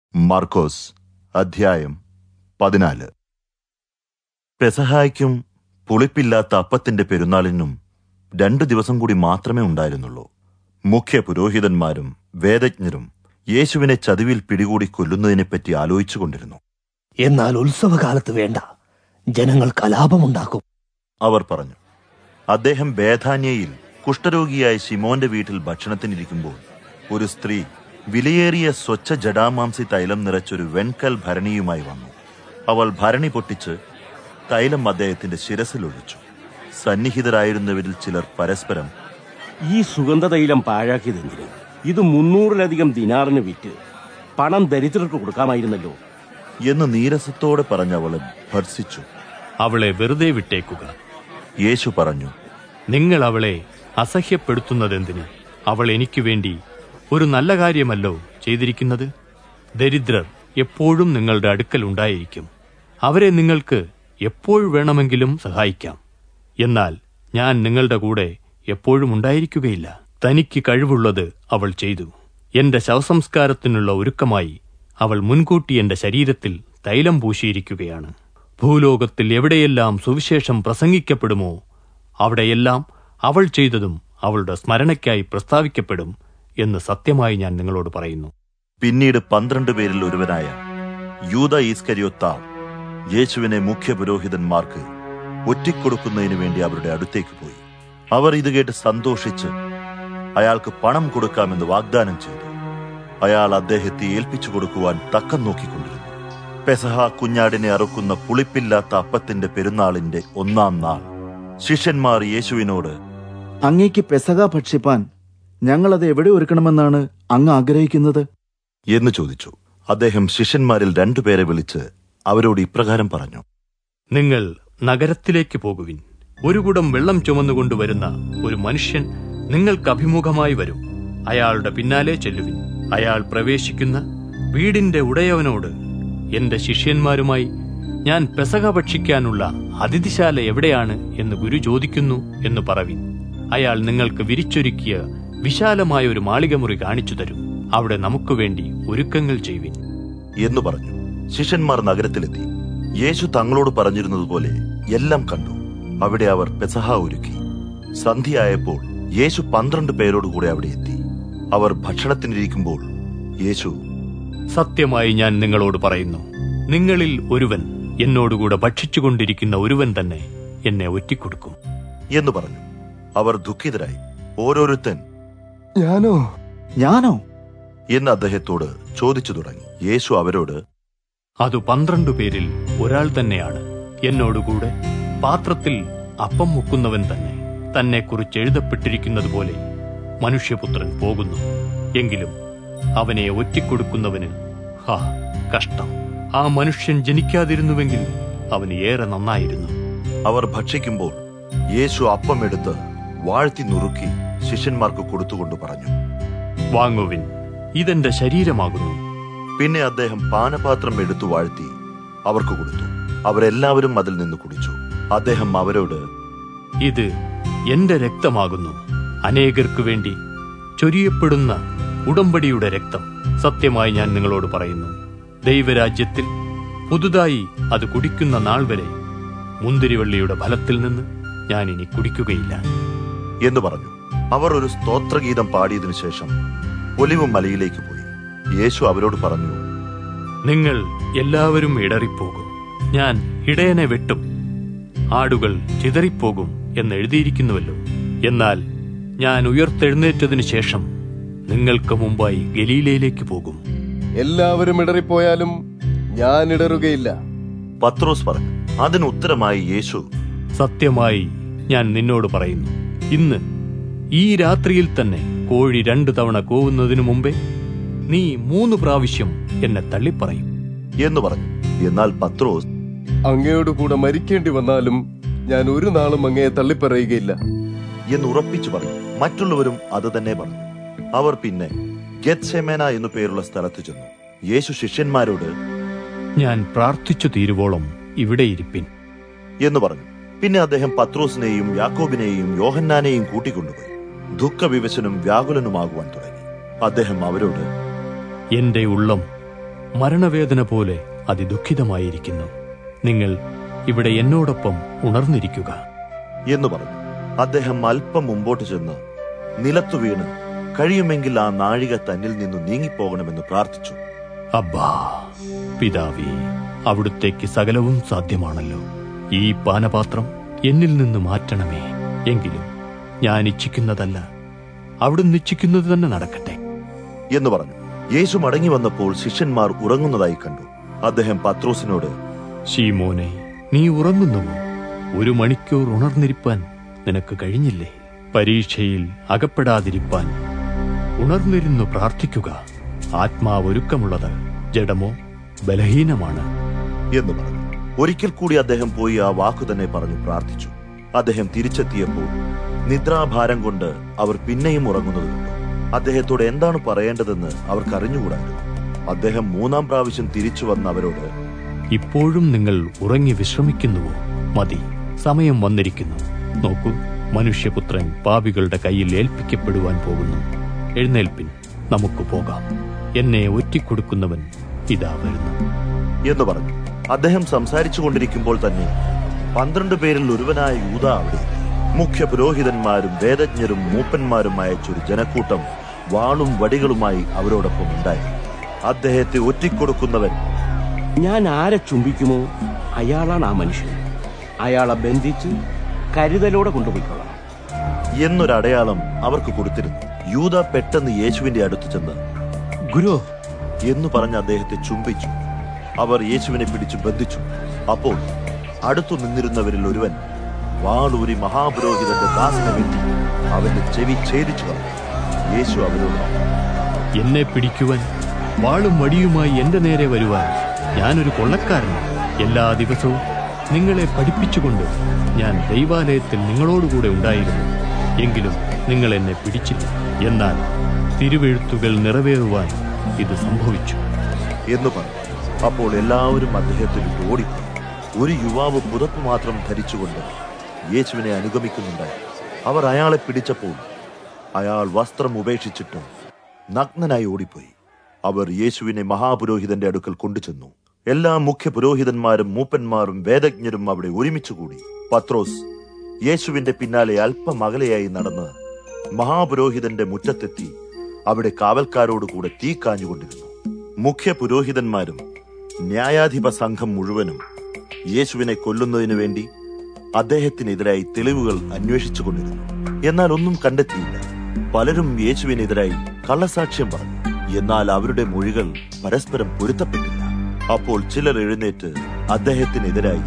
മാർക്കോസ് അധ്യായം പതിനാല് പെസഹായ്ക്കും പുളിപ്പില്ലാത്ത അപ്പത്തിന്റെ പെരുന്നാളിനും രണ്ടു ദിവസം കൂടി മാത്രമേ ഉണ്ടായിരുന്നുള്ളൂ മുഖ്യ പുരോഹിതന്മാരും വേദജ്ഞരും യേശുവിനെ ചതിവിൽ പിടികൂടി കൊല്ലുന്നതിനെപ്പറ്റി ആലോചിച്ചുകൊണ്ടിരുന്നു എന്നാൽ ഉത്സവകാലത്ത് വേണ്ട ജനങ്ങൾ കലാപമുണ്ടാക്കും അവർ പറഞ്ഞു അദ്ദേഹം ബേധാന്യയിൽ കുഷ്ഠരോഗിയായ ശിമോന്റെ വീട്ടിൽ ഭക്ഷണത്തിനിരിക്കുമ്പോൾ ഒരു സ്ത്രീ വിലയേറിയ സ്വച്ഛ ജടാമാംസി തൈലം നിറച്ചൊരു വെൺകൽ ഭരണിയുമായി വന്നു അവൾ ഭരണി പൊട്ടിച്ച് തൈലം അദ്ദേഹത്തിന്റെ ശിരസിലൊഴിച്ചു സന്നിഹിതരായിരുന്നവരിൽ ചിലർ പരസ്പരം ഈ സുഗന്ധതൈലം പാഴാക്കിയതെന്തിന് ഇത് മുന്നൂറിലധികം ദിനാറിന് വിറ്റ് പണം ദരിദ്രർക്ക് കൊടുക്കാമായിരുന്നല്ലോ എന്ന് നീരസത്തോടെ പറഞ്ഞവളെ ഭർസിച്ചു അവളെ വെറുതെ വിട്ടേക്കുക യേശു പറഞ്ഞു നിങ്ങൾ അവളെ അസഹ്യപ്പെടുത്തുന്നതെന്തിന് അവൾ എനിക്ക് വേണ്ടി ഒരു നല്ല കാര്യമല്ലോ ചെയ്തിരിക്കുന്നത് ദരിദ്രർ എപ്പോഴും നിങ്ങളുടെ അടുക്കൽ ഉണ്ടായിരിക്കും അവരെ നിങ്ങൾക്ക് എപ്പോൾ വേണമെങ്കിലും സഹായിക്കാം എന്നാൽ ഞാൻ നിങ്ങളുടെ കൂടെ എപ്പോഴും ഉണ്ടായിരിക്കുകയില്ല തനിക്ക് കഴിവുള്ളത് അവൾ ചെയ്തു എന്റെ ശവസംസ്കാരത്തിനുള്ള ഒരുക്കമായി അവൾ മുൻകൂട്ടി എന്റെ ശരീരത്തിൽ തൈലം പൂശിയിരിക്കുകയാണ് ഭൂലോകത്തിൽ എവിടെയെല്ലാം സുവിശേഷം പ്രസംഗിക്കപ്പെടുമോ അവിടെയെല്ലാം അവൾ ചെയ്തതും അവളുടെ സ്മരണയ്ക്കായി പ്രസ്താവിക്കപ്പെടും എന്ന് സത്യമായി ഞാൻ നിങ്ങളോട് പറയുന്നു പിന്നീട് പന്ത്രണ്ട് പേരിൽ ഒരുവനായ യൂത ഈസ്കരിയൊത്താർ യേശുവിനെ മുഖ്യ പുരോഹിതന്മാർക്ക് ഒറ്റിക്കൊടുക്കുന്നതിന് വേണ്ടി അവരുടെ അടുത്തേക്ക് പോയി അവർ ഇത് കേട്ട് സന്തോഷിച്ച് അയാൾക്ക് പണം കൊടുക്കാമെന്ന് വാഗ്ദാനം ചെയ്തു അയാൾ അദ്ദേഹത്തെ ഏൽപ്പിച്ചു കൊടുക്കുവാൻ തക്കം നോക്കിക്കൊണ്ടിരുന്നു പെസഹ കുഞ്ഞാടിനെ അറുക്കുന്ന പുളിപ്പില്ലാത്ത അപ്പത്തിന്റെ പെരുന്നാളിന്റെ ഒന്നാം നാൾ ശിഷ്യന്മാർ യേശുവിനോട് അങ്ങേക്ക് പെസക ഭക്ഷിപ്പാൻ ഞങ്ങളത് എവിടെ ഒരുക്കണമെന്നാണ് അങ്ങ് ആഗ്രഹിക്കുന്നത് എന്ന് ചോദിച്ചു അദ്ദേഹം ശിഷ്യന്മാരിൽ രണ്ടുപേരെ വിളിച്ച് അവരോട് ഇപ്രകാരം പറഞ്ഞു നിങ്ങൾ നഗരത്തിലേക്ക് പോകുവിൻ ഒരു കുടം വെള്ളം ചുമന്നുകൊണ്ടുവരുന്ന ഒരു മനുഷ്യൻ നിങ്ങൾക്ക് അഭിമുഖമായി വരും അയാളുടെ പിന്നാലെ ചെല്ലുവിൻ അയാൾ പ്രവേശിക്കുന്ന വീടിന്റെ ഉടയവനോട് എന്റെ ശിഷ്യന്മാരുമായി ഞാൻ പെസക ഭക്ഷിക്കാനുള്ള അതിഥിശാല എവിടെയാണ് എന്ന് ഗുരു ചോദിക്കുന്നു എന്ന് പറവിൻ അയാൾ നിങ്ങൾക്ക് വിരിച്ചൊരുക്കിയ വിശാലമായ ഒരു മാളികമുറി കാണിച്ചു തരും അവിടെ നമുക്ക് വേണ്ടി ഒരുക്കങ്ങൾ ചെയ്യുവിൻ എന്ന് പറഞ്ഞു ശിഷ്യന്മാർ നഗരത്തിലെത്തി യേശു തങ്ങളോട് പറഞ്ഞിരുന്നതുപോലെ എല്ലാം കണ്ടു അവിടെ അവർ പെസഹ ഒരുക്കി സന്ധ്യയായപ്പോൾ യേശു പന്ത്രണ്ട് പേരോടുകൂടെ അവിടെ എത്തി അവർ ഭക്ഷണത്തിനിരിക്കുമ്പോൾ യേശു സത്യമായി ഞാൻ നിങ്ങളോട് പറയുന്നു നിങ്ങളിൽ ഒരുവൻ എന്നോടുകൂടെ ഭക്ഷിച്ചുകൊണ്ടിരിക്കുന്ന ഒരുവൻ തന്നെ എന്നെ ഒറ്റിക്കൊടുക്കും എന്ന് പറഞ്ഞു അവർ ദുഃഖിതരായി ഓരോരുത്തൻ ഞാനോ ഞാനോ എന്ന് അദ്ദേഹത്തോട് ചോദിച്ചു തുടങ്ങി യേശു അവരോട് അത് പന്ത്രണ്ട് പേരിൽ ഒരാൾ തന്നെയാണ് എന്നോടുകൂടെ പാത്രത്തിൽ അപ്പം മുക്കുന്നവൻ തന്നെ തന്നെക്കുറിച്ച് എഴുതപ്പെട്ടിരിക്കുന്നത് പോലെ മനുഷ്യപുത്രൻ പോകുന്നു എങ്കിലും അവനെ ഒറ്റിക്കൊടുക്കുന്നവന് ഹാ കഷ്ടം ആ മനുഷ്യൻ ജനിക്കാതിരുന്നുവെങ്കിൽ അവന് ഏറെ നന്നായിരുന്നു അവർ ഭക്ഷിക്കുമ്പോൾ യേശു അപ്പം എടുത്ത് വാഴ്ത്തി നുറുക്കി ശിഷ്യന്മാർക്ക് കൊടുത്തുകൊണ്ട് പറഞ്ഞു വാങ്ങുവിൻ ഇതെന്റെ ശരീരമാകുന്നു പിന്നെ അദ്ദേഹം പാനപാത്രം എടുത്തു വാഴ്ത്തി അവർക്ക് കൊടുത്തു അവരെല്ലാവരും അതിൽ നിന്ന് കുടിച്ചു അദ്ദേഹം അവരോട് ഇത് എന്റെ രക്തമാകുന്നു അനേകർക്കു വേണ്ടി ചൊരിയപ്പെടുന്ന ഉടമ്പടിയുടെ രക്തം സത്യമായി ഞാൻ നിങ്ങളോട് പറയുന്നു ദൈവരാജ്യത്തിൽ പുതുതായി അത് കുടിക്കുന്ന നാൾ വരെ മുന്തിരിവള്ളിയുടെ ഫലത്തിൽ നിന്ന് ഞാൻ ഇനി കുടിക്കുകയില്ല എന്ന് പറഞ്ഞു അവർ ഒരു സ്തോത്രഗീതം പാടിയതിനു ശേഷം ഒലിവ് മലയിലേക്ക് പോയി യേശു അവരോട് പറഞ്ഞു നിങ്ങൾ എല്ലാവരും ഇടറിപ്പോകും ഞാൻ ഇടയനെ വെട്ടും ആടുകൾ ചിതറിപ്പോകും എന്ന് എഴുതിയിരിക്കുന്നുവല്ലോ എന്നാൽ ഞാൻ ഉയർത്തെഴുന്നേറ്റതിനു ശേഷം നിങ്ങൾക്ക് മുമ്പായി ഗലീലയിലേക്ക് പോകും എല്ലാവരും ഇടറിപ്പോയാലും ഞാൻ ഇടറുകയില്ല പത്രോസ് പറഞ്ഞു അതിന് ഉത്തരമായി യേശു സത്യമായി ഞാൻ നിന്നോട് പറയുന്നു ഇന്ന് ഈ രാത്രിയിൽ തന്നെ കോഴി രണ്ടു തവണ കൂവുന്നതിനു മുമ്പേ നീ മൂന്ന് പ്രാവശ്യം എന്നെ തള്ളിപ്പറയും എന്ന് പറഞ്ഞു എന്നാൽ പത്രോസ് അങ്ങയോട് കൂടെ മരിക്കേണ്ടി വന്നാലും ഞാൻ ഒരു നാളും അങ്ങയെ തള്ളിപ്പറയുകയില്ല എന്ന് ഉറപ്പിച്ചു പറഞ്ഞു മറ്റുള്ളവരും അത് തന്നെ പറഞ്ഞു അവർ പിന്നെ ഗെത്സെമേന എന്നു പേരുള്ള സ്ഥലത്ത് ചെന്നു യേശു ശിഷ്യന്മാരോട് ഞാൻ പ്രാർത്ഥിച്ചു തീരുവോളം ഇവിടെ ഇരിപ്പിൻ എന്ന് പറഞ്ഞു പിന്നെ അദ്ദേഹം പത്രോസിനെയും യാക്കോബിനെയും യോഹന്നാനെയും കൂട്ടിക്കൊണ്ടുപോയി ദുഃഖവിവശനും വ്യാകുലനുമാകുവാൻ തുടങ്ങി അദ്ദേഹം അവരോട് എന്റെ ഉള്ളം മരണവേദന പോലെ അതിദുഃഖിതമായിരിക്കുന്നു നിങ്ങൾ ഇവിടെ എന്നോടൊപ്പം ഉണർന്നിരിക്കുക എന്ന് പറഞ്ഞു അദ്ദേഹം അല്പം മുമ്പോട്ട് ചെന്ന് നിലത്തു വീണ് കഴിയുമെങ്കിൽ ആ നാഴിക തന്നിൽ നിന്നു നീങ്ങിപ്പോകണമെന്ന് പ്രാർത്ഥിച്ചു അബ്ബാ പിതാവേ അവിടുത്തേക്ക് സകലവും സാധ്യമാണല്ലോ ഈ പാനപാത്രം എന്നിൽ നിന്ന് മാറ്റണമേ എങ്കിലും ഞാൻ ഇച്ഛിക്കുന്നതല്ല അവിടുന്ന് ഇച്ഛിക്കുന്നത് തന്നെ നടക്കട്ടെ എന്ന് പറഞ്ഞു യേശു മടങ്ങി വന്നപ്പോൾ ശിഷ്യന്മാർ ഉറങ്ങുന്നതായി കണ്ടു അദ്ദേഹം പത്രോസിനോട് ഷീമോനെ നീ ഉറങ്ങുന്നുവോ ഒരു മണിക്കൂർ ഉണർന്നിരിപ്പാൻ നിനക്ക് കഴിഞ്ഞില്ലേ പരീക്ഷയിൽ അകപ്പെടാതിരിപ്പാൻ ഉണർന്നിരുന്നു പ്രാർത്ഥിക്കുക ആത്മാവ് ഒരുക്കമുള്ളത് ജഡമോ ബലഹീനമാണ് എന്ന് പറഞ്ഞു ഒരിക്കൽ കൂടി അദ്ദേഹം പോയി ആ വാക്കു തന്നെ പറഞ്ഞു പ്രാർത്ഥിച്ചു അദ്ദേഹം തിരിച്ചെത്തിയപ്പോൾ നിദ്രാഭാരം കൊണ്ട് അവർ പിന്നെയും ഉറങ്ങുന്നത് കണ്ടു അദ്ദേഹത്തോട് എന്താണ് പറയേണ്ടതെന്ന് അവർക്ക് അറിഞ്ഞുകൂടായിരുന്നു അദ്ദേഹം മൂന്നാം പ്രാവശ്യം തിരിച്ചു വന്ന അവരോട് ഇപ്പോഴും നിങ്ങൾ ഉറങ്ങി വിശ്രമിക്കുന്നുവോ മതി സമയം വന്നിരിക്കുന്നു നോക്കൂ മനുഷ്യപുത്രൻ പാപികളുടെ കയ്യിൽ ഏൽപ്പിക്കപ്പെടുവാൻ പോകുന്നു എഴുന്നേൽപ്പിൻ നമുക്ക് പോകാം എന്നെ ഒറ്റിക്കൊടുക്കുന്നവൻ ഇതാ വരുന്നു എന്ന് പറഞ്ഞു അദ്ദേഹം സംസാരിച്ചു കൊണ്ടിരിക്കുമ്പോൾ തന്നെ പന്ത്രണ്ട് പേരിൽ ഒരുവനായ യൂത അവിടെ മുഖ്യ പുരോഹിതന്മാരും വേദജ്ഞരും മൂപ്പന്മാരും അയച്ചൊരു ജനക്കൂട്ടം വാളും വടികളുമായി അവരോടൊപ്പം ഉണ്ടായി അദ്ദേഹത്തെ ഒറ്റിക്കൊടുക്കുന്നവൻ ഞാൻ ആരെ ചുംബിക്കുമോ അയാളാണ് ആ മനുഷ്യൻ അയാളെ ബന്ധിച്ച് കരുതലോടെ കൊണ്ടുപോയിക്കൊള്ളാം എന്നൊരടയാളം അവർക്ക് കൊടുത്തിരുന്നു യൂത പെട്ടെന്ന് യേശുവിന്റെ അടുത്ത് ചെന്ന് ഗുരു എന്ന് പറഞ്ഞ് അദ്ദേഹത്തെ ചുംബിച്ചു അവർ യേശുവിനെ പിടിച്ചു ബന്ധിച്ചു അപ്പോൾ അടുത്തു നിന്നിരുന്നവരിൽ ഒരുവൻ വാളൂരി മഹാപുരോഹിതന്റെ ദാസനെ വെട്ടി അവന്റെ ചെവി ഛേദിച്ചു കളഞ്ഞു യേശു അവരോട് എന്നെ പിടിക്കുവാൻ വാളും വടിയുമായി എന്റെ നേരെ വരുവാൻ ഞാനൊരു കൊള്ളക്കാരനാണ് എല്ലാ ദിവസവും നിങ്ങളെ പഠിപ്പിച്ചുകൊണ്ട് ഞാൻ ദൈവാലയത്തിൽ നിങ്ങളോടുകൂടെ ഉണ്ടായിരുന്നു എങ്കിലും നിങ്ങൾ എന്നെ പിടിച്ചില്ല എന്നാൽ തിരുവെഴുത്തുകൾ നിറവേറുവാൻ ഇത് സംഭവിച്ചു എന്ന് പറഞ്ഞു അപ്പോൾ എല്ലാവരും അദ്ദേഹത്തിന് ഓടിപ്പോയി ഒരു യുവാവ് പുതപ്പ് മാത്രം ധരിച്ചുകൊണ്ട് യേശുവിനെ അനുഗമിക്കുന്നുണ്ടായി അവർ അയാളെ പിടിച്ചപ്പോൾ അയാൾ വസ്ത്രം ഉപേക്ഷിച്ചിട്ട് നഗ്നനായി ഓടിപ്പോയി അവർ യേശുവിനെ മഹാപുരോഹിതന്റെ അടുക്കൽ കൊണ്ടുചെന്നു എല്ലാ മുഖ്യ പുരോഹിതന്മാരും മൂപ്പന്മാരും വേദജ്ഞരും അവിടെ ഒരുമിച്ചുകൂടി പത്രോസ് യേശുവിന്റെ പിന്നാലെ അല്പം അകലെയായി നടന്ന് മഹാപുരോഹിതന്റെ മുറ്റത്തെത്തി അവിടെ കാവൽക്കാരോടുകൂടെ തീ കാഞ്ഞുകൊണ്ടിരുന്നു മുഖ്യ പുരോഹിതന്മാരും ന്യായാധിപ സംഘം മുഴുവനും യേശുവിനെ കൊല്ലുന്നതിനു വേണ്ടി അദ്ദേഹത്തിനെതിരായി തെളിവുകൾ അന്വേഷിച്ചുകൊണ്ടിരുന്നു എന്നാൽ ഒന്നും കണ്ടെത്തിയില്ല പലരും യേശുവിനെതിരായി കള്ളസാക്ഷ്യം പറഞ്ഞു എന്നാൽ അവരുടെ മൊഴികൾ പരസ്പരം പൊരുത്തപ്പെട്ടില്ല അപ്പോൾ ചിലർ എഴുന്നേറ്റ് അദ്ദേഹത്തിനെതിരായി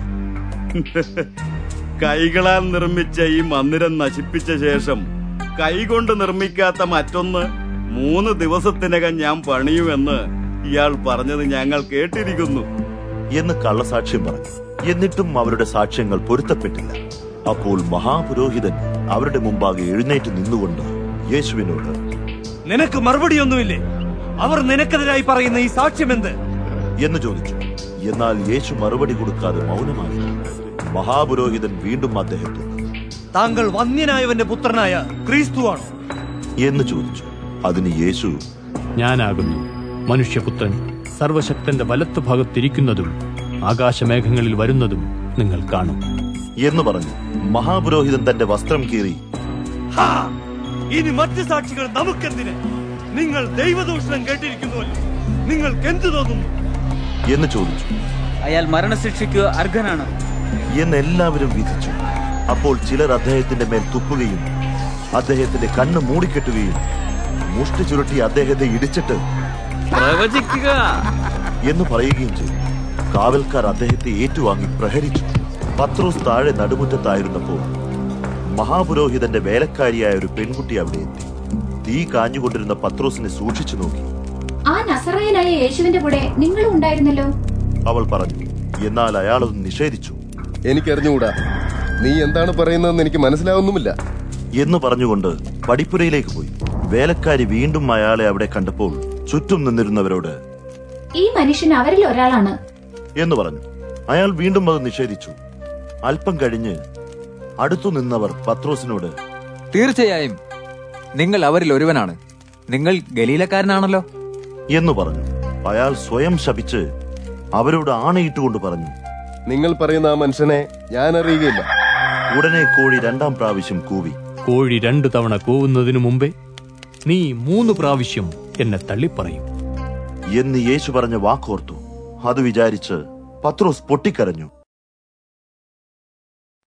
കൈകളാൽ നിർമ്മിച്ച ഈ മന്ദിരം നശിപ്പിച്ച ശേഷം കൈകൊണ്ട് നിർമ്മിക്കാത്ത മറ്റൊന്ന് മൂന്ന് ദിവസത്തിനകം ഞാൻ പണിയുമെന്ന് ഇയാൾ പറഞ്ഞത് ഞങ്ങൾ കേട്ടിരിക്കുന്നു എന്ന് കള്ളസാക്ഷ്യം പറഞ്ഞു എന്നിട്ടും അവരുടെ സാക്ഷ്യങ്ങൾ പൊരുത്തപ്പെട്ടില്ല അപ്പോൾ മഹാപുരോഹിതൻ അവരുടെ മുമ്പാകെ എഴുന്നേറ്റ് നിന്നുകൊണ്ട് യേശുവിനോട് നിനക്ക് മറുപടിയൊന്നുമില്ലേ അവർ നിനക്കെതിരായി പറയുന്ന ഈ സാക്ഷ്യം എന്ത് എന്ന് ചോദിച്ചു എന്നാൽ യേശു മറുപടി കൊടുക്കാതെ മൗനമായി മഹാപുരോഹിതൻ വീണ്ടും അദ്ദേഹത്തോട് താങ്കൾ വന്യനായവന്റെ പുത്രനായ ക്രിസ്തുവാണ് എന്ന് ചോദിച്ചു അതിന് യേശു ഞാനാകുന്നു മനുഷ്യപുത്രൻ സർവശക്തന്റെ വലത്തു ഭാഗത്തിരിക്കുന്നതും ആകാശമേഘങ്ങളിൽ വരുന്നതും നിങ്ങൾ കാണും എന്ന് പറഞ്ഞു മഹാപുരോഹിതൻ തന്റെ വസ്ത്രം കീറി ഹാ! ഇനി മറ്റ് സാക്ഷികൾ നമുക്കെന്തിന് നിങ്ങൾ ദൈവദൂഷണം കേട്ടിരിക്കുന്നുവല്ലോ നിങ്ങൾക്ക് എന്തു തോന്നുന്നു എന്ന് ചോദിച്ചു അയാൾ മരണശിക്ഷയ്ക്ക് അർഹനാണ് എന്ന് എല്ലാവരും വിധിച്ചു അപ്പോൾ ചിലർ അദ്ദേഹത്തിന്റെ മേൽ തുപ്പുകയും അദ്ദേഹത്തിന്റെ കണ്ണ് മൂടിക്കെട്ടുകയും മുഷ്ടി ചുരുട്ടി അദ്ദേഹത്തെ ഇടിച്ചിട്ട് പ്രവചിക്കുക എന്ന് പറയുകയും ചെയ്തു കാവൽക്കാർ അദ്ദേഹത്തെ ഏറ്റുവാങ്ങി പ്രഹരിച്ചു പത്രോസ് താഴെ നടുമുറ്റത്തായിരുന്നപ്പോൾ മഹാപുരോഹിതന്റെ വേലക്കാരിയായ ഒരു പെൺകുട്ടി അവിടെ എത്തി തീ കാഞ്ഞുകൊണ്ടിരുന്ന പത്രോസിനെ സൂക്ഷിച്ചു നോക്കി ആ നസറായനായ യേശുവിന്റെ കൂടെ നിങ്ങളും ഉണ്ടായിരുന്നല്ലോ അവൾ പറഞ്ഞു എന്നാൽ അയാൾ അത് നിഷേധിച്ചു എനിക്കറിഞ്ഞുകൂടാ നീ എന്താണ് പറയുന്നതെന്ന് എനിക്ക് മനസ്സിലാവുന്നുമില്ല എന്ന് പറഞ്ഞുകൊണ്ട് പടിപ്പുരയിലേക്ക് പോയി വേലക്കാരി വീണ്ടും അയാളെ അവിടെ കണ്ടപ്പോൾ ചുറ്റും നിന്നിരുന്നവരോട് ഈ മനുഷ്യൻ അവരിൽ ഒരാളാണ് എന്ന് പറഞ്ഞു അയാൾ വീണ്ടും അത് നിഷേധിച്ചു അല്പം കഴിഞ്ഞ് അടുത്തു നിന്നവർ പത്രോസിനോട് തീർച്ചയായും നിങ്ങൾ അവരിൽ ഒരുവനാണ് നിങ്ങൾ ഗലീലക്കാരനാണല്ലോ എന്ന് പറഞ്ഞു അയാൾ സ്വയം ശപിച്ച് അവരോട് ആണയിട്ടുകൊണ്ട് പറഞ്ഞു നിങ്ങൾ പറയുന്ന ആ മനുഷ്യനെ ഞാൻ അറിയുകയില്ല ഉടനെ കോഴി രണ്ടാം പ്രാവശ്യം കൂവി കോഴി രണ്ടു തവണ കൂവുന്നതിനു മുമ്പേ നീ മൂന്ന് പ്രാവശ്യം എന്നെ തള്ളിപ്പറയും എന്ന് യേശു പറഞ്ഞ വാക്കോർത്തു അത് വിചാരിച്ച് പത്രോസ് പൊട്ടിക്കരഞ്ഞു